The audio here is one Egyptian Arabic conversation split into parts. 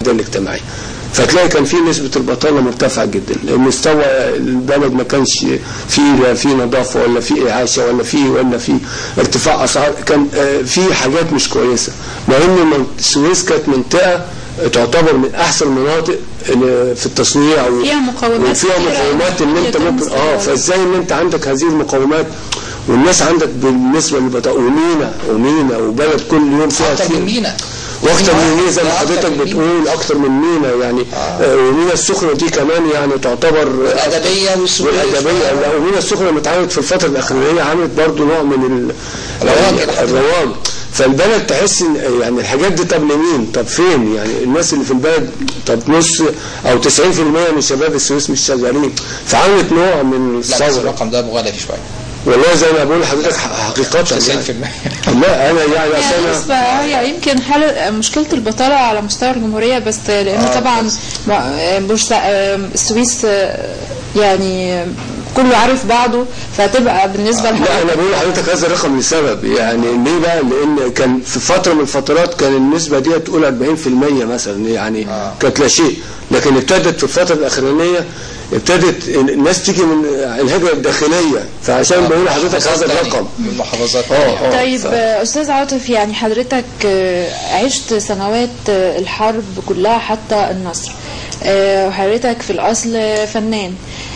الوحده الاجتماعيه فتلاقي كان في نسبة البطالة مرتفعة جدا مستوى البلد ما كانش فيه لا في نظافة ولا في إعاشة ولا في ولا في ارتفاع أسعار كان آه، في حاجات مش كويسة مع إن من- السويس كانت منطقة تعتبر من أحسن المناطق اللي في التصنيع و- فيها مقومات وفيها كتيرة مقومات إن أنت يتم ممكن اه استغلالها. فازاي إن أنت عندك هذه المقومات والناس عندك بالنسبة للبطاقة ومينا ومينا وبلد كل يوم فيها اكتر كتير. من مينا واكتر من مينا زي ما لا، أكتر حضرتك من مينا. بتقول اكتر من مينا يعني آه. ومينا السخنه دي كمان يعني تعتبر الادبيه والسويس والادبيه لا ومينا السخنه لما اتعملت في الفتره الاخرانيه عملت برضو نوع من ال- رواج إلى حد ما. الرواج فالبلد تحس ان يعني الحاجات دي طب لمين؟ طب فين؟ يعني الناس اللي في البلد طب نص او 90% من شباب السويس مش شغالين فعملت نوع من لا بس الثوره الرقم ده مغالى فيه شويه والله زي ما بقول لحضرتك حقيقه 90% يعني لا انا يعني أصل يعني انا نسبة هي يمكن حل مشكلة البطالة على مستوى الجمهورية بس لأن آه، طبعا بس. ما- بورسا السويس آه، يعني كله عارف بعضه فهتبقى بالنسبة لا انا لحضرتك بقول لحضرتك هذا الرقم لسبب يعني ليه بقى لان كان في فتره من الفترات كان النسبه دي تقول 40% مثلا يعني آه. كانت لا شيء لكن ابتدت في الفتره الاخرانيه ابتدت الناس تيجي من الهجره الداخليه فعشان بقول لحضرتك هذا الرقم من محافظات اه تانية. اه طيب ف- آه، أستاذ عاطف يعني حضرتك آه، عشت سنوات آه، الحرب كلها حتى النصر آه، وحضرتك في الأصل فنان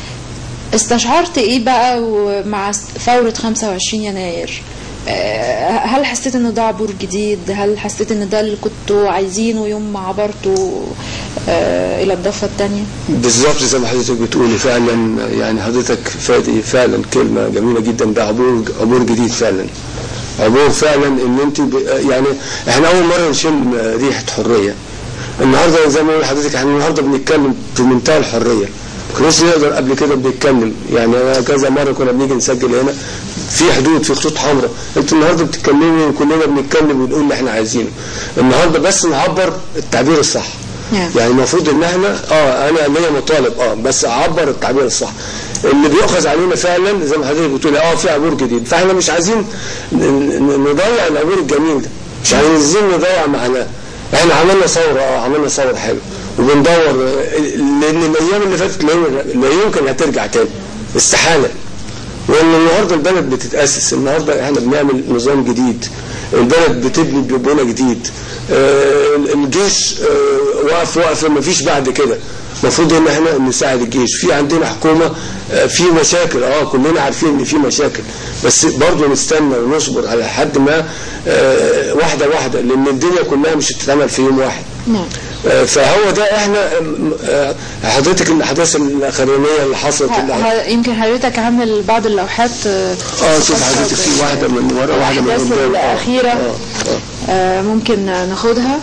استشعرت ايه بقى مع ثورة 25 يناير آه، هل حسيت انه ده عبور جديد هل حسيت ان ده اللي كنتوا عايزينه يوم ما عبرتوا آه، الى الضفة التانية بالظبط زي ما حضرتك بتقولي فعلا يعني حضرتك فادي فعلا كلمه جميله جدا ده عبور عبور جديد فعلا عبور فعلا ان انت ب... يعني احنا اول مره نشم ريحه حريه النهارده زي ما بقول لحضرتك احنا النهارده بنتكلم في منتهى الحريه كناش نقدر قبل كده بنتكلم يعني أنا كذا مره كنا بنيجي نسجل هنا في حدود في خطوط حمراء انت النهارده بتتكلمي كلنا بنتكلم ونقول اللي احنا عايزينه النهارده بس نعبر التعبير الصح نعم. يعني المفروض ان احنا اه انا ليا مطالب اه بس اعبر التعبير الصح اللي بيؤخذ علينا فعلا زي ما حضرتك بتقولي اه في عبور جديد فاحنا مش عايزين ن- ن- نضيع العبور الجميل ده مش عايزين نضيع معناه احنا عملنا ثوره اه عملنا ثوره حلوه وبندور آه، لان الايام اللي فاتت لا يمكن- لا يمكن هترجع تاني استحاله وان النهارده البلد بتتاسس النهارده احنا بنعمل نظام جديد البلد بتبني بنى جديد آه، الجيش آه، واقف واقف ما فيش بعد كده المفروض ان احنا نساعد الجيش في عندنا حكومه آه، في مشاكل اه كلنا عارفين ان في مشاكل بس برضه نستنى ونصبر على حد ما آه، واحده واحده لان الدنيا كلها مش هتتعمل في يوم واحد نعم آه، فهو ده احنا آه، حضرتك الاحداث الاخرانيه اللي حصلت ه- اللي ه- يمكن حضرتك عامل بعض اللوحات آه، اه شوف حضرتك في واحده من ورا واحده من الأحداث قدام آه، الأخيرة. اه اه آه، ممكن ناخدها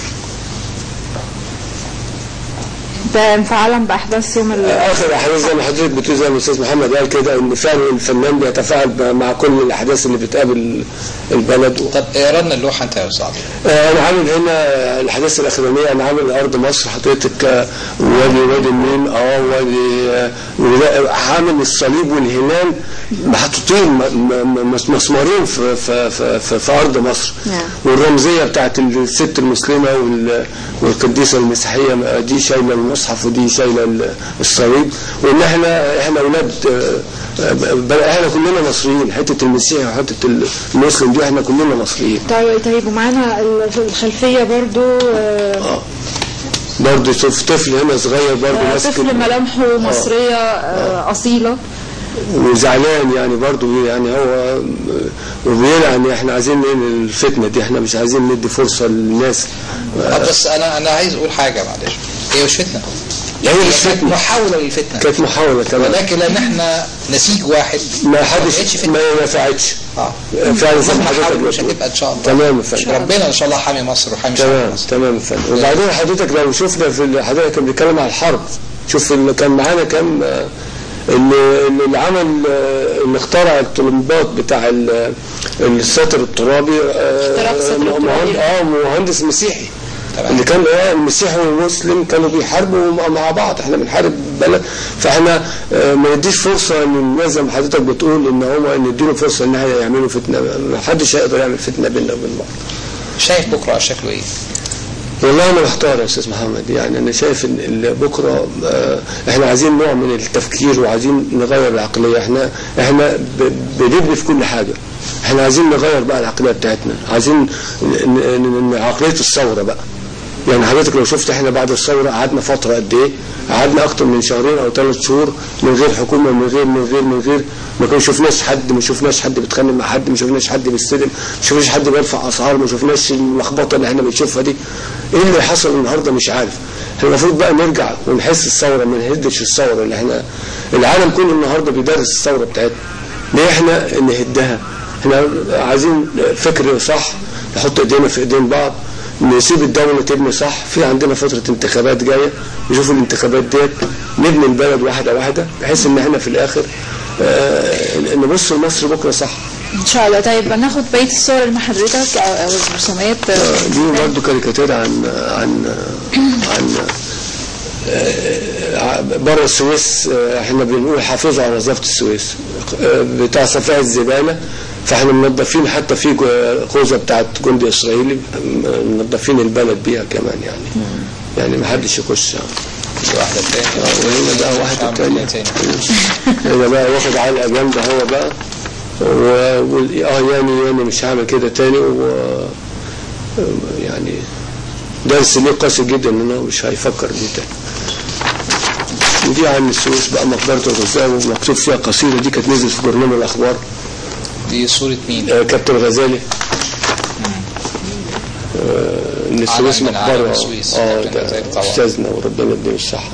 ده انفعالا بأحداث يوم ال- اخر احداث زي ما حضرتك بتقول زي ما الاستاذ محمد قال كده ان فعلا الفنان بيتفاعل مع كل الاحداث اللي بتقابل البلد طب اقرا لنا اللوحه انت يا استاذ عاطف آه، انا عامل هنا الاحداث الاخرانيه انا عامل ارض مصر حضرتك آه، وادي وادي النيل اه وادي آه، ولا- عامل الصليب والهلال محطوطين م- م- م- مسمارين في في في, في, في ارض مصر نعم. والرمزيه بتاعت الست المسلمه وال- والقديسه المسيحيه آه، دي شايله المصحف ودي شايله ال- الصليب وان احنا احنا اولاد آه، آه، ب- احنا كلنا مصريين حته المسيحي وحته المسلم دي احنا كلنا مصريين طيب طيب ومعانا ال- في الخلفية برضو آه، اه برضه شوف طفل هنا صغير برضه آه، ماسك طفل ملامحه مصرية آه، أصيلة وزعلان يعني برضه يعني هو وبيلعن احنا عايزين ننهي الفتنه دي احنا مش عايزين ندي فرصه للناس طب بس انا انا عايز اقول حاجه معلش هي مش فتنه هي مش كانت فتنه محاوله للفتنه كانت محاوله تمام ولكن لان احنا نسيج واحد ما بقتش حدش فتنه ما نفعتش اه فعلا زي ما مهما حضرتك حاولوا مش بتقول. هتبقى ان شاء الله تمام يا فندم ربنا ان شاء الله حامي مصر وحامي شعب تمام مصر تمام يا فندم وبعدين حضرتك لو شفنا في ال- حضرتك كان بيتكلم على الحرب شوف اللي كان معانا كام آه، اللي اللي عمل آه، اللي اخترع الطلمبات بتاع ال- الساتر الترابي آه، اختراق الساتر الترابي. مهند- اه مهندس مسيحي تمام. اللي كان اه المسيحي والمسلم كانوا بيحاربوا مع- مع بعض احنا بنحارب بلد فاحنا آه، ما نديش فرصه للناس زي ما حضرتك بتقول ان هم نديله فرصه ان احنا يعملوا فتنه ما حدش هيقدر يعمل فتنه بيننا وبين بعض شايف بكره شكله ايه؟ والله انا محتار يا استاذ محمد يعني انا شايف ان ال- بكره آه، احنا عايزين نوع من التفكير وعايزين نغير العقليه احنا احنا ب- بنبني في كل حاجه احنا عايزين نغير بقى العقليه بتاعتنا عايزين ن- ن- ن- عقليه الثوره بقى يعني حضرتك لو شفت احنا بعد الثوره قعدنا فتره قد ايه قعدنا اكتر من شهرين او ثلاث شهور من غير حكومه من غير من غير من غير ما كنا شفناش حد ما شفناش حد بيتخانق مع حد ما شفناش حد بيستلم ما شفناش حد بيرفع اسعار ما شفناش اللخبطه اللي احنا بنشوفها دي ايه اللي حصل النهارده مش عارف احنا المفروض بقى نرجع ونحس الثوره ما نهدش الثوره اللي احنا العالم كله النهارده بيدرس الثوره بتاعتنا ليه احنا نهدها احنا عايزين فكر صح نحط ايدينا في ايدين بعض نسيب الدولة تبني صح في عندنا فترة انتخابات جاية نشوف الانتخابات ديت نبني البلد واحدة واحدة بحيث ان احنا في الاخر آه نبص لمصر بكرة صح ان شاء الله طيب هناخد بقيه الصور اللي مع حضرتك او أو الرسومات آه، دي برضه كاريكاتير عن عن عن آه، بره السويس آه، احنا بنقول حافظوا على نظافه السويس آه، بتاع صفائح الزباله فاحنا منظفين حتى في جو- خوذه بتاعت جندي اسرائيلي منظفين البلد بيها كمان يعني يعني ما حدش يخش يعني في واحدة تاني وهنا بقى واحد أعمل تاني إيه تاني هنا بقى واخد علقه جامده هو بقى و... و... اه يعني يعني مش هعمل كده تاني و يعني درس ليه قاسي جدا انه مش هيفكر بيه تاني ودي عن السويس بقى مقبرة الغزال ومكتوب فيها قصيدة دي كانت نزلت في برنامج الأخبار دي صورة مين؟ آه، كابتن غزالي آه، ان السويس علم من أعلام مقبرة السويس، اه كابتن غزالي ده طبعا. استاذنا وربنا يديله الصحة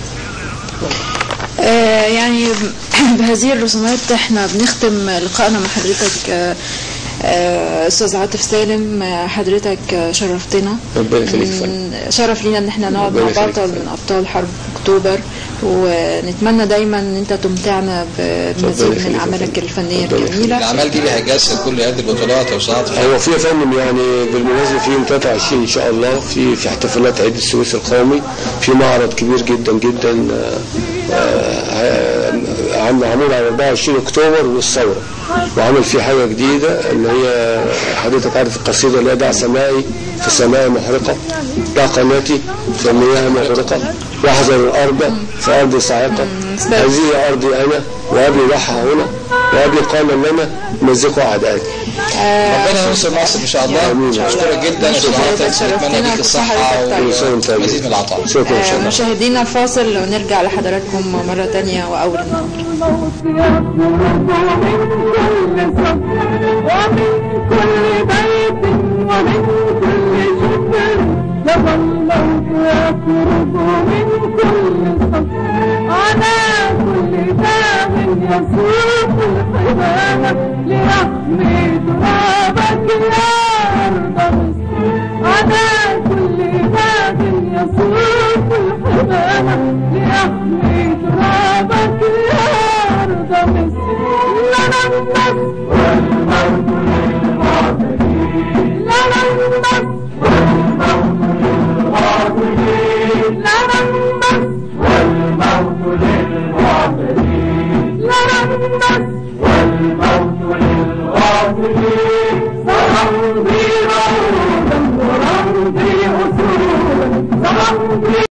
آه، يعني بهذه الرسومات احنا بنختم لقائنا مع حضرتك آه، آه، استاذ عاطف سالم آه، حضرتك آه، شرفتنا ربنا يخليك يا فندم. من- شرف لينا ان احنا نقعد ربنا مع يخليك بطل يا فندم. من ابطال حرب اكتوبر ونتمنى دايما ان انت تمتعنا بمزيد يخليك من يا اعمالك فندم. الفنيه ربنا الجميله الأعمال دي ليها جسد كل يد البطولات يا أستاذ عاطف هو في يا فندم يعني بالمناسبة في يوم 23 إن شاء الله في في احتفالات عيد السويس القومي في معرض كبير جدا جدا آه، آه، عم معمول على 24 أكتوبر والثورة وعمل فيه حاجة جديدة اللي هي حضرتك عارف القصيدة اللي هي دع سمائي في سماء محرقة دع قناتي في مياه محرقة واحذر الأرض في أرض صاعقة هذه أرضي أنا وأبي ضحى هنا وأبي قال لنا مزقوا أعدائي ربنا ينصر مصر إن شاء الله آمين. أشكرك جدا يا أستاذ عاطف نتمنى ليك الصحة كل سنة وأنت طيب. ومزيد من العطاء شكرا آه، شكرا مشاهدينا الفاصل ونرجع لحضراتكم مرة تانية وأول النهار الموت يطلب من كل صف ومن كل بيت ومن كل شبر لظى الموت يطلب من كل صف على كل باب يسوق الحمامة ليحمي ترابك يا أرض مصر على كل باب يسوق الحمامة ليحمي ترابك يا أرض مصر لنا النصر والموت للغافلين لنا النصر والموت للغافلين لنا النصر والموت للغافلين لنا النصر